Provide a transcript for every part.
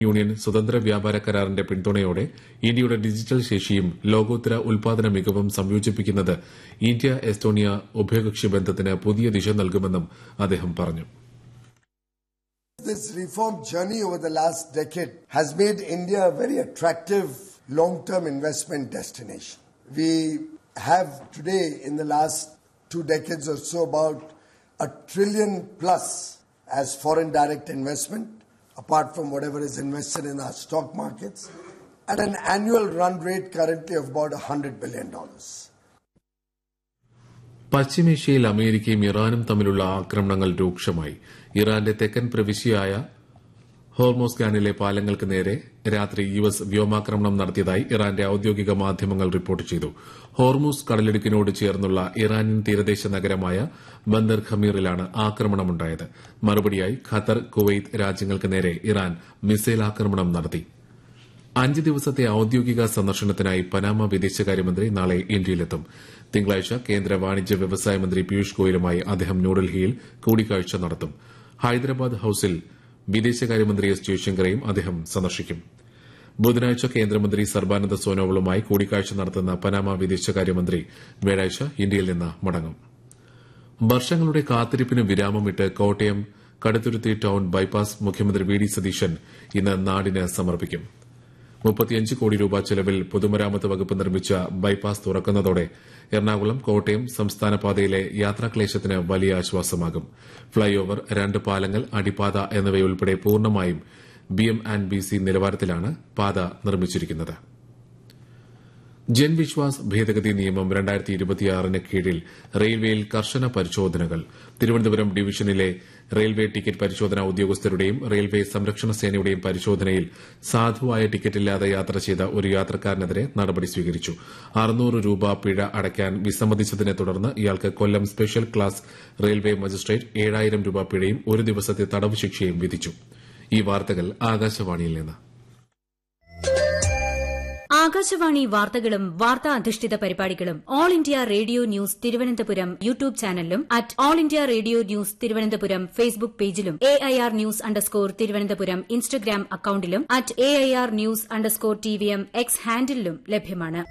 Union സ്വതന്ത്ര വ്യാപാര കരാറിന്റെ പിന്തുണയോടെ ഇന്ത്യയുടെ ഡിജിറ്റൽ ശേഷിയും ലോകോത്തര ഉൽപാദന മികവും സംയോജിപ്പിക്കുന്നത് ഇന്ത്യ എസ്റ്റോണിയ ഉഭയകക്ഷി ബന്ധത്തിന് പുതിയ ദിശ നൽകുമെന്നും അദ്ദേഹം പറഞ്ഞു This reform journey over the last decade has made India a very attractive long term investment destination. We have today, in the last two decades or so, about a trillion plus as foreign direct investment, apart from whatever is invested in our stock markets, at an annual run rate currently of about $100 billion. പശ്ചിമേഷ്യയിൽ അമേരിക്കയും ഇറാനും തമ്മിലുള്ള ആക്രമണങ്ങൾ രൂക്ഷമായി ഇറാന്റെ തെക്കൻ പ്രവിശ്യയായ ഹോർമോസ്ഗാനിലെ പാലങ്ങൾക്ക് നേരെ രാത്രി യു എസ് വ്യോമാക്രമണം നടത്തിയതായി ഇറാന്റെ ഔദ്യോഗിക മാധ്യമങ്ങൾ റിപ്പോർട്ട് ചെയ്തു ഹോർമൂസ് കടലിടുക്കിനോട് ചേർന്നുള്ള ഇറാനിയൻ തീരദേശ നഗരമായ ബന്ദർ ഖമീറിലാണ് ആക്രമണമുണ്ടായത് മറുപടിയായി ഖത്തർ കുവൈത്ത് രാജ്യങ്ങൾക്ക് നേരെ ഇറാൻ മിസൈൽ ആക്രമണം നടത്തി അഞ്ച് ദിവസത്തെ ഔദ്യോഗിക സന്ദർശനത്തിനായി പനാമ വിദേശകാര്യമന്ത്രി നാളെ ഇന്ത്യയിലെത്തും തിങ്കളാഴ്ച കേന്ദ്ര വാണിജ്യ വ്യവസായ മന്ത്രി പീയൂഷ് ഗോയലുമായി അദ്ദേഹം ന്യൂഡൽഹിയിൽ കൂടിക്കാഴ്ച നടത്തും ഹൈദരാബാദ് ഹൌസിൽ വിദേശകാര്യമന്ത്രി എസ് ജയശങ്കറെയും അദ്ദേഹം സന്ദർശിക്കും ബുധനാഴ്ച കേന്ദ്രമന്ത്രി സർബാനന്ദ സോനോവാളുമായി കൂടിക്കാഴ്ച നടത്തുന്ന പനാമ വിദേശകാര്യമന്ത്രി വ്യാഴാഴ്ച ഇന്ത്യയിൽ നിന്ന് മടങ്ങും വർഷങ്ങളുടെ കാത്തിരിപ്പിന് വിരാമമിട്ട് കോട്ടയം കടുത്തുരുത്തി ടൌൺ ബൈപ്പാസ് മുഖ്യമന്ത്രി വി ഡി സതീശൻ ഇന്ന് നാടിന് സമർപ്പിക്കും മുപ്പത്തിയഞ്ച് കോടി രൂപ ചെലവിൽ പൊതുമരാമത്ത് വകുപ്പ് നിർമ്മിച്ച ബൈപ്പാസ് തുറക്കുന്നതോടെ എറണാകുളം കോട്ടയം സംസ്ഥാന പാതയിലെ യാത്രാക്ലേശത്തിന് വലിയ ആശ്വാസമാകും ഫ്ളൈ ഓവർ രണ്ട് പാലങ്ങൾ അടിപ്പാത എന്നിവയുൾപ്പെടെ പൂർണ്ണമായും B M and B C നിലവാരത്തിലാണ് പാത നിർമ്മിച്ചിരിക്കുന്നത് ജൻവിശ്വാസ് ഭേദഗതി നിയമം രണ്ടായിരത്തി ഇരുപത്തിയാറിന് കീഴിൽ റെയിൽവേയിൽ കർശന പരിശോധനകൾ തിരുവനന്തപുരം ഡിവിഷനിലെ റെയിൽവേ ടിക്കറ്റ് പരിശോധനാ ഉദ്യോഗസ്ഥരുടെയും റെയിൽവേ സംരക്ഷണ സേനയുടെയും പരിശോധനയിൽ സാധുവായ ടിക്കറ്റില്ലാതെ യാത്ര ചെയ്ത ഒരു യാത്രക്കാരനെതിരെ നടപടി സ്വീകരിച്ചു അറുന്നൂറ് രൂപ പിഴ അടയ്ക്കാൻ വിസമ്മതിച്ചതിനെ തുടർന്ന് ഇയാൾക്ക് Kollam special class railway magistrate ഏഴായിരം രൂപ പിഴയും ഒരു ദിവസത്തെ തടവ് ശിക്ഷയും വിധിച്ചു ഈ വാർത്തകൾ ആകാശവാണിയിൽ നിന്ന് ആകാശവാണി വാർത്തകളും വാർത്താ അധിഷ്ഠിത പരിപാടികളും All India Radio News Thiruvananthapuram YouTube ചാനലിലും at All India Radio News Thiruvananthapuram Facebook പേജിലും A I R news underscore Thiruvananthapuram Instagram അക്കൌണ്ടിലും at A I R news underscore T V M X ഹാൻഡിലും ലഭ്യമാണ്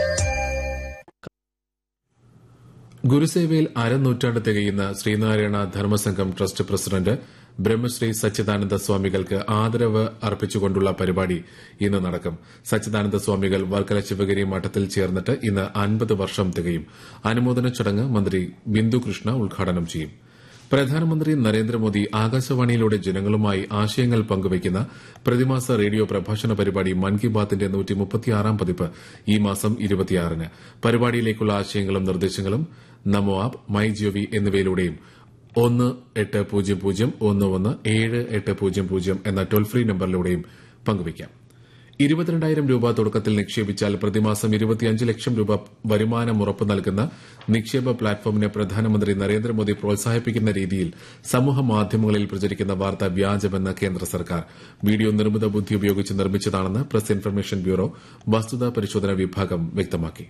ഗുരുസേവയിൽ അരനൂറ്റാണ്ട് തികയുന്ന ശ്രീനാരായണ ധർമ്മസംഘം ട്രസ്റ്റ് പ്രസിഡന്റ് ബ്രഹ്മശ്രീ സച്ചിദാനന്ദ സ്വാമികൾക്ക് ആദരവ് അർപ്പിച്ചുകൊണ്ടുള്ള പരിപാടി ഇന്ന് നടക്കും സച്ചിദാനന്ദ സ്വാമികൾ വർക്കല ശിവഗിരി മഠത്തിൽ ചേർന്നിട്ട് ഇന്ന് അൻപത് വർഷം തികയും അനുമോദന ചടങ്ങ് മന്ത്രി ബിന്ദു കൃഷ്ണ ഉദ്ഘാടനം ചെയ്യും പ്രധാനമന്ത്രി നരേന്ദ്രമോദി ആകാശവാണിയിലൂടെ ജനങ്ങളുമായി ആശയങ്ങൾ പങ്കുവയ്ക്കുന്ന പ്രതിമാസ റേഡിയോ പ്രഭാഷണ പരിപാടി മൻ കി ബാത്തിന്റെ നൂറ്റിമുപ്പത്തിയാറാം പതിപ്പ് ഈ മാസം ഇരുപത്തിയാറിന് പരിപാടിയിലേക്കുള്ള ആശയങ്ങളും നിർദ്ദേശങ്ങളും നമോ ആപ്പ് മൈ ജിഒവി എന്നിവയിലൂടെയും ഒന്ന് എട്ട് പൂജ്യം പൂജ്യം ഒന്ന് ഒന്ന് ഏഴ് എട്ട് പൂജ്യം പൂജ്യം എന്ന ടോൾ ഫ്രീ നമ്പറിലൂടെയും പങ്കുവയ്ക്കാം ഇരുപത്തിരണ്ടായിരം രൂപ തുടക്കത്തിൽ നിക്ഷേപിച്ചാൽ പ്രതിമാസം ഇരുപത്തിയഞ്ച് ലക്ഷം രൂപ വരുമാനം ഉറപ്പു നൽകുന്ന നിക്ഷേപ പ്ലാറ്റ്ഫോമിനെ പ്രധാനമന്ത്രി നരേന്ദ്രമോദി പ്രോത്സാഹിപ്പിക്കുന്ന രീതിയിൽ സമൂഹ മാധ്യമങ്ങളിൽ പ്രചരിക്കുന്ന വാർത്ത വ്യാജമെന്ന് കേന്ദ്ര സർക്കാർ വീഡിയോ നിർമ്മിത ബുദ്ധി ഉപയോഗിച്ച് നിർമ്മിച്ചതാണെന്ന് പ്രസ് ഇൻഫർമേഷൻ ബ്യൂറോ വസ്തുതാ പരിശോധന വിഭാഗം വ്യക്തമാക്കി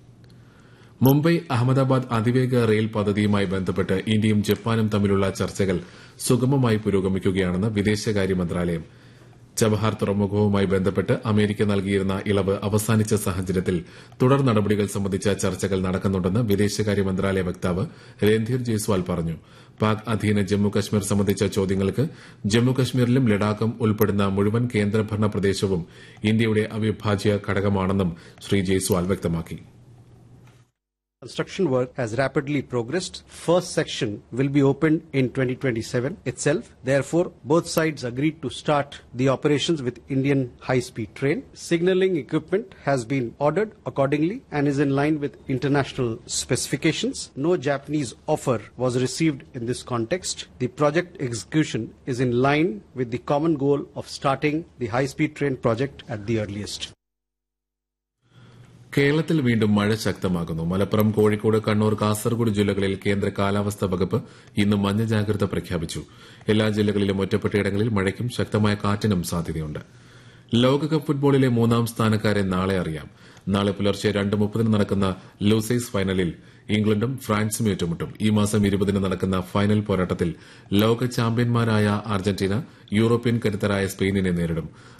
മുംബൈ അഹമ്മദാബാദ് അതിവേഗ റെയിൽ പദ്ധതിയുമായി ബന്ധപ്പെട്ട് ഇന്ത്യയും ജപ്പാനും തമ്മിലുള്ള ചർച്ചകൾ സുഗമമായി പുരോഗമിക്കുകയാണെന്ന് വിദേശകാര്യ മന്ത്രാലയം ചബഹാർ തുറമുഖവുമായി ബന്ധപ്പെട്ട് അമേരിക്ക നൽകിയിരുന്ന ഇളവ് അവസാനിച്ച സാഹചര്യത്തിൽ തുടർ നടപടികൾ സംബന്ധിച്ച ചർച്ചകൾ നടക്കുന്നുണ്ടെന്ന് വിദേശകാര്യ മന്ത്രാലയ വക്താവ് രൺധീർ ജയ്സ്വാൾ പറഞ്ഞു പാക് അധീന ജമ്മുകശ്മീർ സംബന്ധിച്ച ചോദ്യങ്ങൾക്ക് ജമ്മുകശ്മീരിലും ലഡാക്കും ഉൾപ്പെടുന്ന മുഴുവൻ കേന്ദ്രഭരണ പ്രദേശവും ഇന്ത്യയുടെ അവിഭാജ്യ ഘടകമാണെന്നും ശ്രീ ജയ്സ്വാൾ വ്യക്തമാക്കി Construction work has rapidly progressed. First section will be opened in 2027 itself. Therefore, both sides agreed to start the operations with Indian high-speed train. Signaling equipment has been ordered accordingly and is in line with international specifications. No Japanese offer was received in this context. The project execution is in line with the common goal of starting the high-speed train project at the earliest. കേരളത്തിൽ വീണ്ടും മഴ ശക്തമാകുന്നു മലപ്പുറം കോഴിക്കോട് കണ്ണൂർ കാസർഗോഡ് ജില്ലകളിൽ കേന്ദ്ര കാലാവസ്ഥാ വകുപ്പ് ഇന്ന് മഞ്ഞ ജാഗ്രത പ്രഖ്യാപിച്ചു എല്ലാ ജില്ലകളിലും ഒറ്റപ്പെട്ടയിടങ്ങളിൽ മഴയ്ക്കും ശക്തമായ കാറ്റിനും സാധ്യതയുണ്ട് ലോകകപ്പ് ഫുട്ബോളിലെ മൂന്നാം സ്ഥാനക്കാരെ നാളെ അറിയാം നാളെ പുലർച്ചെ രണ്ട് മുപ്പതിന് നടക്കുന്ന ലൂസൈസ് ഫൈനലിൽ ഇംഗ്ലണ്ടും ഫ്രാൻസും ഏറ്റുമുട്ടും ഈ മാസം ഇരുപതിന് നടക്കുന്ന ഫൈനൽ പോരാട്ടത്തിൽ ലോക ചാമ്പ്യന്മാരായ അർജന്റീന യൂറോപ്യൻ കരുത്തരായ സ്പെയിനിനെ നേരിടും